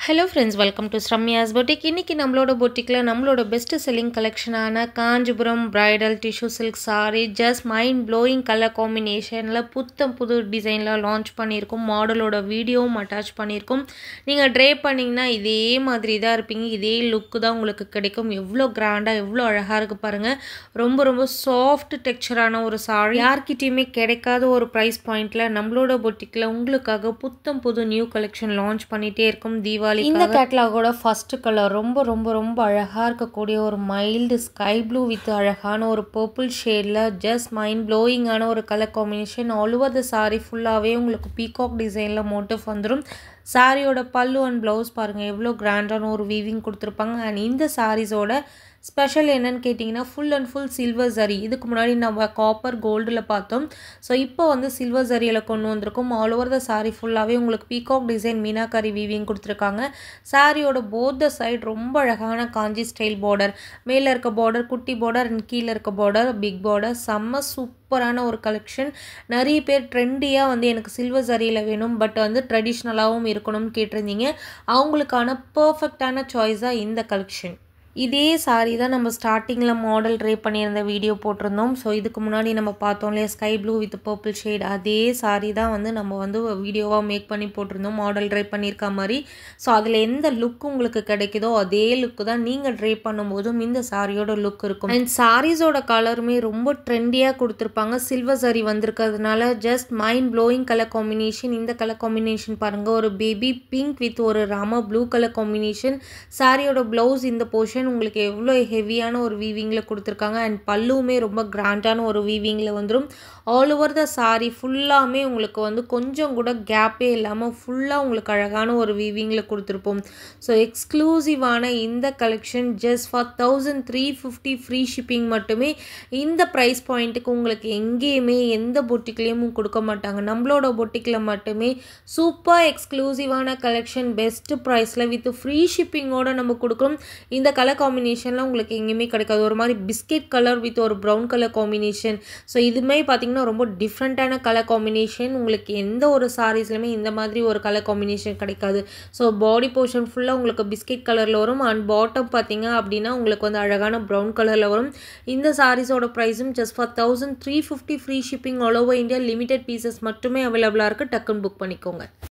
hello friends welcome to Sramya's boutique இன்றைக்கி நம்மளோட பொட்டிக்கில் நம்மளோட பெஸ்ட் செல்லிங் கலெக்ஷனான Kanchipuram bridal tissue silk sari just mind blowing colour காம்பினேஷனில் புத்தம் புது டிசைனில் லான்ச் பண்ணியிருக்கோம் மாடலோட வீடியோவும் அட்டாச் பண்ணியிருக்கோம் நீங்கள் ட்ரே பண்ணிங்கன்னா இதே மாதிரி தான் இருப்பீங்க இதே லுக்கு தான் உங்களுக்கு கிடைக்கும் எவ்வளோ கிராண்டாக எவ்வளோ அழகாக இருக்குது பாருங்கள் ரொம்ப ரொம்ப சாஃப்ட் டெக்ஸ்சரான ஒரு சாரி யார்கிட்டயுமே கிடைக்காத ஒரு ப்ரைஸ் பாயிண்டில் நம்மளோட பொட்டிக்கில் உங்களுக்காக புத்தம் புது நியூ கலெக்ஷன் லான்ச் பண்ணிகிட்டே இருக்கும் தீபாவளி இந்த கேட்லாகோட ஃபர்ஸ்ட் கலர் ரொம்ப ரொம்ப ரொம்ப அழகாக இருக்கக்கூடிய ஒரு மைல்டு ஸ்கை ப்ளூ வித் அழகான ஒரு பர்பிள் ஷேடில் ஜஸ்ட் மைண்ட் ப்ளோயிங்கான ஒரு colour combination all over the sari ஃபுல்லாகவே உங்களுக்கு பீகாக் டிசைனில் மோட்டிவ் வந்துடும் சாரியோட பல்லு அண்ட் ப்ளவுஸ் பாருங்கள் எவ்வளோ கிராண்டான ஒரு வீவிங் கொடுத்துருப்பாங்க அண்ட் இந்த சாரீஸோட ஸ்பெஷல் என்னன்னு கேட்டிங்கன்னா full and full silver zari இதுக்கு முன்னாடி நம்ம காப்பர் கோல்டில் பார்த்தோம் ஸோ இப்போ வந்து சில்வர் ஜரியில் கொண்டு வந்திருக்கோம் ஆல் ஓவர் த சாரீ ஃபுல்லாகவே உங்களுக்கு பீகாக் டிசைன் மீனாக்காரி வீவிங் கொடுத்துருக்காங்க சாரியோட போத் த சைட் ரொம்ப அழகான காஞ்சி ஸ்டைல் பார்டர் மேலே இருக்க பார்டர் குட்டி பார்டர் அண்ட் கீழே இருக்க பார்டர் பிக் பார்டர் செம்ம சூப்பரான ஒரு கலெக்ஷன் நிறைய பேர் ட்ரெண்டியாக வந்து எனக்கு சில்வர் சரியில் வேணும் பட் வந்து ட்ரெடிஷ்னலாகவும் இருக்கணும்னு கேட்டிருந்தீங்க அவங்களுக்கான பர்ஃபெக்டான சாய்ஸாக இந்த கலெக்ஷன் இதே சாரீ தான் நம்ம ஸ்டார்டிங்கில் மாடல் ட்ரே பண்ணியிருந்த வீடியோ போட்டிருந்தோம் ஸோ இதுக்கு முன்னாடி நம்ம பார்த்தோம் இல்லையா sky blue with purple shade அதே சாரீ தான் வந்து நம்ம வந்து வீடியோவாக மேக் பண்ணி போட்டிருந்தோம் மாடல் ட்ரை பண்ணியிருக்க மாதிரி ஸோ அதில் எந்த லுக் உங்களுக்கு கிடைக்குதோ அதே லுக்கு தான் நீங்கள் ட்ரை பண்ணும்போதும் இந்த சாரியோட லுக் இருக்கும் அண்ட் சாரீஸோட கலருமே ரொம்ப ட்ரெண்டியாக கொடுத்துருப்பாங்க சில்வர் சாரி வந்திருக்கிறதுனால just mind blowing colour combination இந்த கலர் காம்பினேஷன் பாருங்கள் ஒரு பேபி பிங்க் வித் ஒரு ராம ப்ளூ கலர் காம்பினேஷன் சாரியோட ப்ளவுஸ் இந்த போர்ஷன் உங்களுக்கு எவ்வளோ ஹெவியான ஒரு வீவிங்கில் கொடுத்துருக்காங்க அண்ட் பல்லுவுமே ரொம்ப கிராண்டான ஒரு வீவிங்கில் வந்துடும் ஆல் ஓவர் த சாரீ ஃபுல்லாமே உங்களுக்கு வந்து கொஞ்சம் கூட கேப்பே இல்லாமல் ஃபுல்லாக உங்களுக்கு அழகான ஒரு வீவிங்கில் கொடுத்துருப்போம் ஸோ எக்ஸ்க்ளூசிவான இந்த collection just for thousand three fifty free shipping மட்டுமே இந்த ப்ரைஸ் பாயிண்ட்டுக்கு உங்களுக்கு எங்கேயுமே எந்த பொட்டிக்லேயும் கொடுக்க மாட்டாங்க நம்மளோட பொட்டிக்கில் மட்டுமே சூப்பர் எக்ஸ்க்ளூசிவான கலெக்ஷன் பெஸ்ட்டு ப்ரைஸில் வித் ஃப்ரீ ஷிப்பிங்கோடு நம்ம கொடுக்குறோம் இந்த கலர் காம்பினேஷனில் உங்களுக்கு எங்கேயுமே கிடைக்காது ஒரு மாதிரி பிஸ்கெட் கலர் வித் ஒரு ப்ரௌன் கலர் காம்பினேஷன் ஸோ இதுமே பார்த்திங்கன்னா ரொம்ப டிஃப்ரெண்ட்டான கலர் காம்பினேஷன் உங்களுக்கு எந்த ஒரு சாரீஸ்லையுமே இந்த மாதிரி ஒரு கலர் காம்பினேஷன் கிடைக்காது ஸோ பாடி போர்ஷன் ஃபுல்லாக உங்களுக்கு பிஸ்கெட் கலரில் வரும் அண்ட் பாட்டம் பார்த்தீங்க அப்படின்னா உங்களுக்கு வந்து அழகான ப்ரௌன் கலரில் வரும் இந்த சாரீஸோட ப்ரைஸும் just for thousand three fifty free shipping all over India limited pieces மட்டுமே அவைலபிளாக இருக்குது டக்குன்னு புக் பண்ணிக்கோங்க